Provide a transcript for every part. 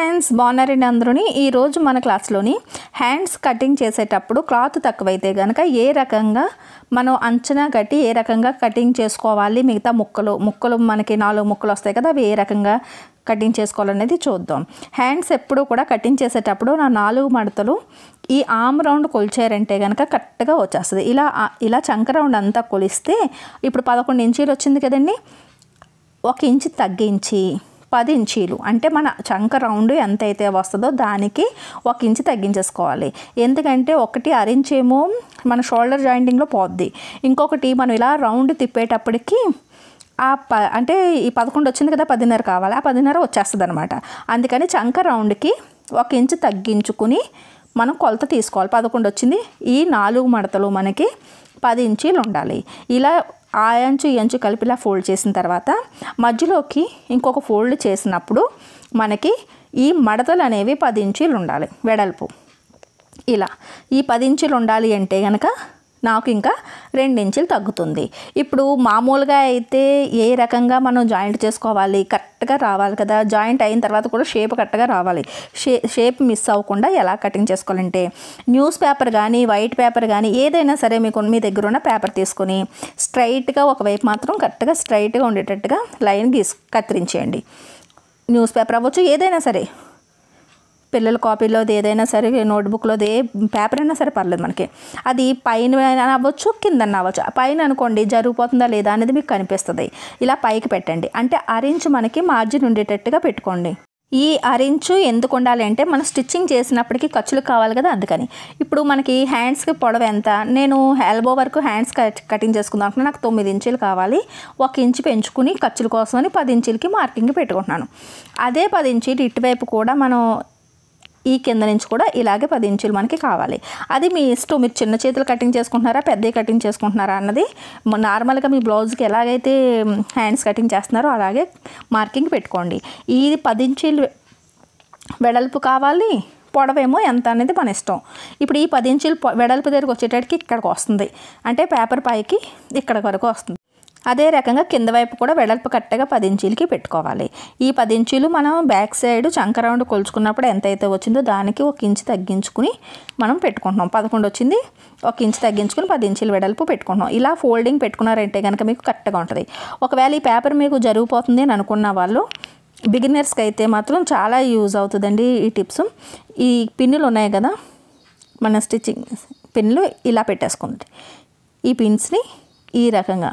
friends బాగున్నారండి అందరూని ఈరోజు మన క్లాస్లోని హ్యాండ్స్ కటింగ్ చేసేటప్పుడు క్లాత్ తక్కువైతే కనుక ఏ రకంగా మనం అంచనా కట్టి ఏ రకంగా కటింగ్ చేసుకోవాలి మిగతా ముక్కలు ముక్కలు మనకి నాలుగు ముక్కలు వస్తాయి కదా అవి ఏ రకంగా కటింగ్ చేసుకోవాలనేది చూద్దాం హ్యాండ్స్ ఎప్పుడు కూడా కటింగ్ చేసేటప్పుడు నా నాలుగు మడతలు ఈ ఆమ్ రౌండ్ కొలిచారంటే కనుక కరెక్ట్గా వచ్చేస్తుంది ఇలా ఇలా చంక రౌండ్ అంతా కొలిస్తే ఇప్పుడు పదకొండు ఇంచీలు వచ్చింది కదండి ఒక ఇంచు తగ్గించి పది ఇంచీలు అంటే మన చంక రౌండ్ ఎంత అయితే వస్తుందో దానికి ఒక ఇంచు తగ్గించేసుకోవాలి ఎందుకంటే ఒకటి అరించేమో మన షోల్డర్ జాయింటింగ్లో పోద్ది ఇంకొకటి మనం ఇలా రౌండ్ తిప్పేటప్పటికి ఆ ప అంటే ఈ పదకొండు వచ్చింది కదా పదిన్నర కావాలి ఆ పదిన్నర వచ్చేస్తుంది అనమాట అందుకని చంక రౌండ్కి ఒక ఇంచు తగ్గించుకుని మనం కొలత తీసుకోవాలి పదకొండు వచ్చింది ఈ నాలుగు మడతలు మనకి పది ఇంచీలు ఉండాలి ఇలా ఆ అంచు ఈ అంచు కలిపి ఇలా ఫోల్డ్ చేసిన తర్వాత మధ్యలోకి ఇంకొక ఫోల్డ్ చేసినప్పుడు మనకి ఈ మడతలు అనేవి పది ఇంచీలు ఉండాలి వెడల్పు ఇలా ఈ పది ఇంచులు ఉండాలి అంటే కనుక నాకు ఇంకా రెండు ఇంచులు తగ్గుతుంది ఇప్పుడు మామూలుగా అయితే ఏ రకంగా మనం జాయింట్ చేసుకోవాలి కరెక్ట్గా రావాలి కదా జాయింట్ అయిన తర్వాత కూడా షేప్ కరెక్ట్గా రావాలి షే షేప్ మిస్ అవ్వకుండా ఎలా కటింగ్ చేసుకోవాలంటే న్యూస్ పేపర్ కానీ వైట్ పేపర్ కానీ ఏదైనా సరే మీకు మీ దగ్గర ఉన్న పేపర్ తీసుకొని స్ట్రైట్గా ఒకవైపు మాత్రం కరెక్ట్గా స్ట్రైట్గా ఉండేటట్టుగా లైన్ గీస్ కత్తిరించేయండి న్యూస్ పేపర్ అవ్వచ్చు ఏదైనా సరే పిల్లల కాపీలోది ఏదైనా సరే నోట్బుక్లోది ఏ పేపర్ అయినా సరే పర్లేదు మనకి అది పైన అవ్వచ్చు కింద అవ్వచ్చు పైన అనుకోండి జరిగిపోతుందా లేదా అనేది మీకు కనిపిస్తుంది ఇలా పైకి పెట్టండి అంటే అరేంజ్ మనకి మార్జిన్ ఉండేటట్టుగా పెట్టుకోండి ఈ అరెంచు ఎందుకు ఉండాలి అంటే మనం స్టిచ్చింగ్ చేసినప్పటికీ ఖర్చులు కావాలి కదా అందుకని ఇప్పుడు మనకి హ్యాండ్స్కి పొడవు ఎంత నేను ఎల్బో వరకు హ్యాండ్స్ కట్ కటింగ్ చేసుకుందాం అనుకున్నా నాకు తొమ్మిది ఇంచులు కావాలి ఒక ఇంచు పెంచుకుని ఖర్చుల కోసమని పది ఇంచులకి మార్కింగ్ పెట్టుకుంటున్నాను అదే పది ఇంచులు ఇటువైపు కూడా మనం ఈ కింద నుంచి కూడా ఇలాగే పది ఇంచులు మనకి కావాలి అది మీ ఇష్టం మీరు చిన్న చేతులు కటింగ్ చేసుకుంటున్నారా పెద్ద కటింగ్ చేసుకుంటున్నారా అన్నది నార్మల్గా మీ బ్లౌజ్కి ఎలాగైతే హ్యాండ్స్ కటింగ్ చేస్తున్నారో అలాగే మార్కింగ్ పెట్టుకోండి ఇది పది ఇంచులు వెడల్పు కావాలి పొడవేమో ఎంత అనేది మన ఇష్టం ఇప్పుడు ఈ పది ఇంచులు వెడల్పు దగ్గరికి వచ్చేటట్టుకి ఇక్కడికి వస్తుంది అంటే పేపర్ పైకి ఇక్కడ వరకు వస్తుంది అదే రకంగా కింద వైపు కూడా వెడల్పు కట్టగా పది ఇంచీలకి పెట్టుకోవాలి ఈ పది ఇంచీలు మనం బ్యాక్ సైడ్ చంక రౌండ్ కొలుచుకున్నప్పుడు ఎంత అయితే వచ్చిందో దానికి ఒక ఇంచు తగ్గించుకుని మనం పెట్టుకుంటున్నాం పదకొండు వచ్చింది ఒక ఇంచు తగ్గించుకుని పది ఇంచులు వెడల్పు పెట్టుకుంటున్నాం ఇలా ఫోల్డింగ్ పెట్టుకున్నారంటే కనుక మీకు కరెక్ట్గా ఉంటుంది ఒకవేళ ఈ పేపర్ మీకు జరిగిపోతుంది అని అనుకున్న వాళ్ళు బిగినర్స్కి అయితే మాత్రం చాలా యూజ్ అవుతుందండి ఈ టిప్స్ ఈ పిన్నులు ఉన్నాయి కదా మన స్టిచ్చింగ్ పిన్నులు ఇలా పెట్టేసుకుంది ఈ పిన్స్ని ఈ రకంగా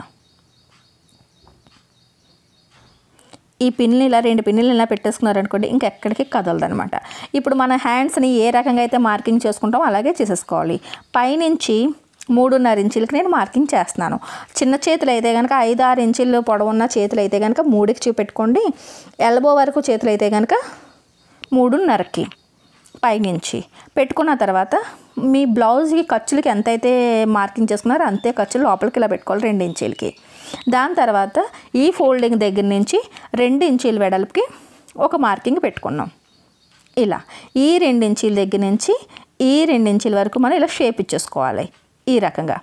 ఈ పిన్లు ఇలా రెండు పిన్నులు ఇలా పెట్టేసుకున్నారనుకోండి ఇంకెక్కడికి కదలదనమాట ఇప్పుడు మన హ్యాండ్స్ని ఏ రకంగా అయితే మార్కింగ్ చేసుకుంటామో అలాగే చేసేసుకోవాలి పైనుంచి మూడున్నర ఇంచులకి నేను మార్కింగ్ చేస్తున్నాను చిన్న చేతులు అయితే కనుక ఐదు ఆరు ఇంచులు పొడవున్న చేతులు అయితే కనుక మూడుకి చూపెట్టుకోండి ఎల్బో వరకు చేతులు అయితే కనుక మూడున్నరకి పైనుంచి పెట్టుకున్న తర్వాత మీ బ్లౌజ్కి ఖర్చులకి ఎంతైతే మార్కింగ్ చేసుకున్నారో అంతే ఖర్చులు లోపలికి ఇలా పెట్టుకోవాలి రెండు ఇంచీలకి దాని తర్వాత ఈ ఫోల్డింగ్ దగ్గర నుంచి రెండు ఇంచీల వెడల్పుకి ఒక మార్కింగ్ పెట్టుకున్నాం ఇలా ఈ రెండు ఇంచీల దగ్గర నుంచి ఈ రెండు ఇంచీల వరకు మనం ఇలా షేప్ ఇచ్చేసుకోవాలి ఈ రకంగా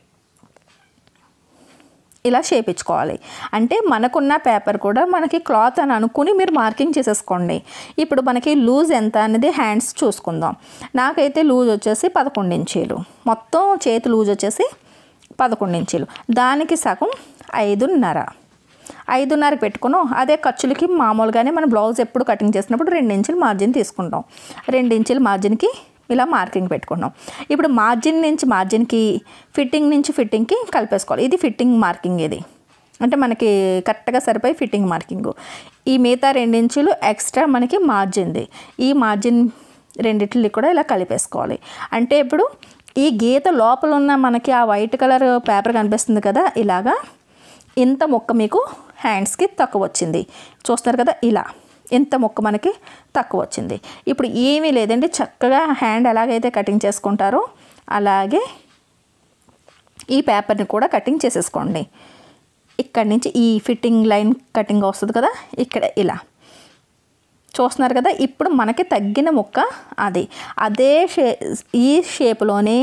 ఇలా షేప్ ఇచ్చుకోవాలి అంటే మనకున్న పేపర్ కూడా మనకి క్లాత్ అని అనుకుని మీరు మార్కింగ్ చేసేసుకోండి ఇప్పుడు మనకి లూజ్ ఎంత అనేది హ్యాండ్స్ చూసుకుందాం నాకైతే లూజ్ వచ్చేసి పదకొండు ఇంచీలు మొత్తం చేతి లూజ్ వచ్చేసి పదకొండు ఇంచీలు దానికి సగం ఐదున్నర ఐదున్నర పెట్టుకున్నాం అదే ఖర్చులకి మామూలుగానే మన బ్లౌజ్ ఎప్పుడు కటింగ్ చేసినప్పుడు రెండు ఇంచులు మార్జిన్ తీసుకుంటాం రెండు ఇంచుల మార్జిన్కి ఇలా మార్కింగ్ పెట్టుకున్నాం ఇప్పుడు మార్జిన్ నుంచి మార్జిన్కి ఫిట్టింగ్ నుంచి ఫిట్టింగ్కి కలిపేసుకోవాలి ఇది ఫిట్టింగ్ మార్కింగ్ ఇది అంటే మనకి కరెక్ట్గా సరిపోయి ఫిట్టింగ్ మార్కింగ్ ఈ మిగతా రెండించులు ఎక్స్ట్రా మనకి మార్జిన్ది ఈ మార్జిన్ రెండిట్లకి కూడా ఇలా కలిపేసుకోవాలి అంటే ఇప్పుడు ఈ గీత లోపల ఉన్న మనకి ఆ వైట్ కలర్ పేపర్ కనిపిస్తుంది కదా ఇలాగా ఇంత మొక్క మీకు హ్యాండ్స్కి తక్కువ వచ్చింది చూస్తున్నారు కదా ఇలా ఇంత మొక్క మనకి తక్కువ వచ్చింది ఇప్పుడు ఏమీ లేదండి చక్కగా హ్యాండ్ ఎలాగైతే కటింగ్ చేసుకుంటారో అలాగే ఈ పేపర్ని కూడా కటింగ్ చేసేసుకోండి ఇక్కడి నుంచి ఈ ఫిట్టింగ్ లైన్ కటింగ్ వస్తుంది కదా ఇక్కడ ఇలా చూస్తున్నారు కదా ఇప్పుడు మనకి తగ్గిన ముక్క అది అదే షే ఈ షేప్లోనే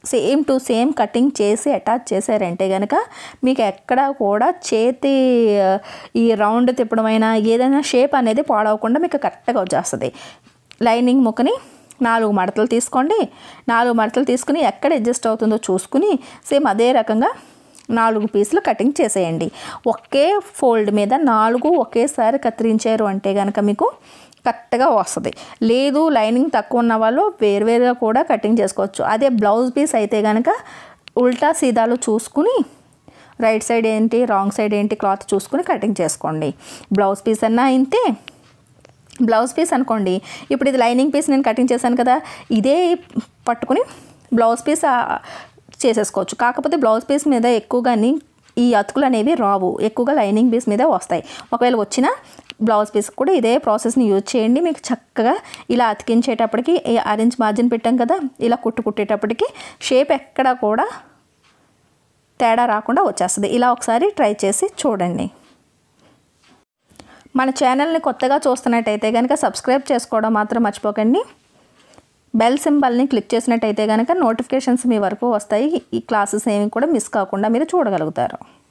సేమ్ టు సేమ్ కటింగ్ చేసి అటాచ్ చేశారంటే కనుక మీకు ఎక్కడ కూడా చేతి ఆ, ఈ రౌండ్ తిప్పడమైనా ఏదైనా షేప్ అనేది పాడవకుండా మీకు కరెక్ట్గా వచ్చేస్తుంది లైనింగ్ ముక్కని నాలుగు మడతలు తీసుకోండి నాలుగు మడతలు తీసుకుని ఎక్కడ అడ్జస్ట్ అవుతుందో చూసుకుని సేమ్ అదే రకంగా నాలుగు పీసులు కటింగ్ చేసేయండి ఒకే ఫోల్డ్ మీద నాలుగు ఒకేసారి కత్తిరించారు అంటే కనుక మీకు కరెక్ట్గా వస్తుంది లేదు లైనింగ్ తక్కువ ఉన్న వాళ్ళు వేరువేరుగా కూడా కటింగ్ చేసుకోవచ్చు అదే బ్లౌజ్ పీస్ అయితే కనుక ఉల్టా సీదాలు చూసుకుని రైట్ సైడ్ ఏంటి రాంగ్ సైడ్ ఏంటి క్లాత్ చూసుకుని కటింగ్ చేసుకోండి బ్లౌజ్ పీస్ అన్నా ఇంతే బ్లౌజ్ పీస్ అనుకోండి ఇప్పుడు ఇది లైనింగ్ పీస్ నేను కటింగ్ చేశాను కదా ఇదే పట్టుకుని బ్లౌజ్ పీస్ ఆ, చేసేసుకోవచ్చు కాకపోతే బ్లౌజ్ పీస్ మీద ఎక్కువగాని ఈ అతుకులు అనేవి రావు ఎక్కువగా లైనింగ్ పీస్ మీదే వస్తాయి ఒకవేళ వచ్చినా బ్లౌజ్ పీస్ కూడా ఇదే ప్రాసెస్ని యూజ్ చేయండి మీకు చక్కగా ఇలా అతికించేటప్పటికి ఈ ఆరెంజ్ మార్జిన్ పెట్టాం కదా ఇలా కుట్టు కుట్టేటప్పటికి షేప్ ఎక్కడ కూడా తేడా రాకుండా వచ్చేస్తుంది ఇలా ఒకసారి ట్రై చేసి చూడండి మన ఛానల్ని కొత్తగా చూస్తున్నట్టయితే కనుక సబ్స్క్రైబ్ చేసుకోవడం మాత్రం మర్చిపోకండి బెల్ సింబల్ని క్లిక్ చేసినట్టయితే కనుక నోటిఫికేషన్స్ మీ వరకు వస్తాయి ఈ క్లాసెస్ ఏమి కూడా మిస్ కాకుండా మీరు చూడగలుగుతారు